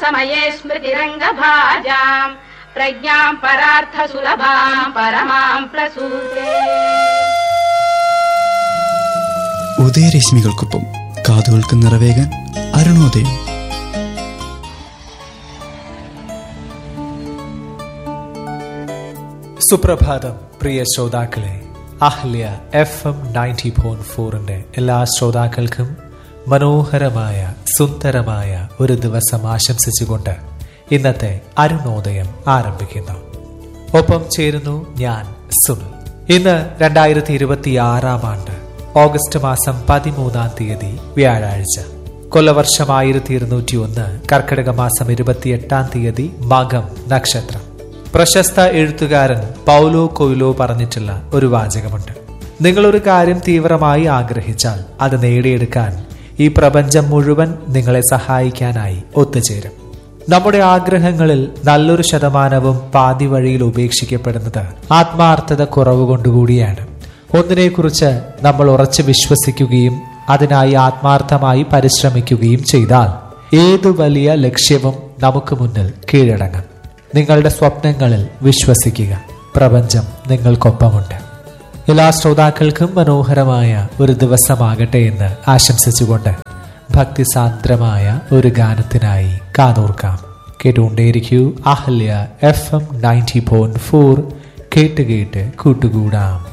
समये स्मृतिरङ्गभाजाम् प्रज्ञाम् परार्थसुलभाम् परमाम् प्रसूते ഉദയരശ്മികൾക്കൊപ്പം കാതുകൾക്ക് നിറവേകാൻ അരുണോദയം സുപ്രഭാതം പ്രിയ ശ്രോതാക്കളെ Ahalya F M ninety point ഫോറിന്റെ എല്ലാ ശ്രോതാക്കൾക്കും മനോഹരമായ സുന്ദരമായ ഒരു ദിവസം ആശംസിച്ചുകൊണ്ട് ഇന്നത്തെ അരുണോദയം ആരംഭിക്കുന്നു ഒപ്പം ചേരുന്നു ഞാൻ സുനിൽ ഇന്ന് രണ്ടായിരത്തി ഇരുപത്തി ആറാം ആണ്ട് ഓഗസ്റ്റ് മാസം പതിമൂന്നാം തീയതി വ്യാഴാഴ്ച കൊല്ലവർഷം ആയിരത്തി ഇരുന്നൂറ്റി ഒന്ന് കർക്കിടക മാസം ഇരുപത്തിയെട്ടാം തീയതി മകം നക്ഷത്രം പ്രശസ്ത എഴുത്തുകാരൻ പൗലോ കൊയ്ലോ പറഞ്ഞിട്ടുള്ള ഒരു വാചകമുണ്ട് നിങ്ങളൊരു കാര്യം തീവ്രമായി ആഗ്രഹിച്ചാൽ അത് നേടിയെടുക്കാൻ ഈ പ്രപഞ്ചം മുഴുവൻ നിങ്ങളെ സഹായിക്കാനായി ഒത്തുചേരും നമ്മുടെ ആഗ്രഹങ്ങളിൽ നല്ലൊരു ശതമാനവും പാതി വഴിയിൽ ഉപേക്ഷിക്കപ്പെടുന്നത് ആത്മാർത്ഥത കുറവ് കൊണ്ടുകൂടിയാണ് ഒന്നിനെക്കുറിച്ച് നമ്മൾ ഉറച്ചു വിശ്വസിക്കുകയും അതിനായി ആത്മാർത്ഥമായി പരിശ്രമിക്കുകയും ചെയ്താൽ ഏതു വലിയ ലക്ഷ്യവും നമുക്ക് മുന്നിൽ കീഴടങ്ങും നിങ്ങളുടെ സ്വപ്നങ്ങളിൽ വിശ്വസിക്കുക പ്രപഞ്ചം നിങ്ങൾക്കൊപ്പമുണ്ട് എല്ലാ ശ്രോതാക്കൾക്കും മനോഹരമായ ഒരു ദിവസമാകട്ടെ എന്ന് ആശംസിച്ചുകൊണ്ട് ഭക്തിസാന്ദ്രമായ ഒരു ഗാനത്തിനായി കാതോർക്കാം കേട്ടുകൊണ്ടേയിരിക്കൂ Ahalya F M ninety point four കേട്ട് കേട്ട് കൂട്ടുകൂടാം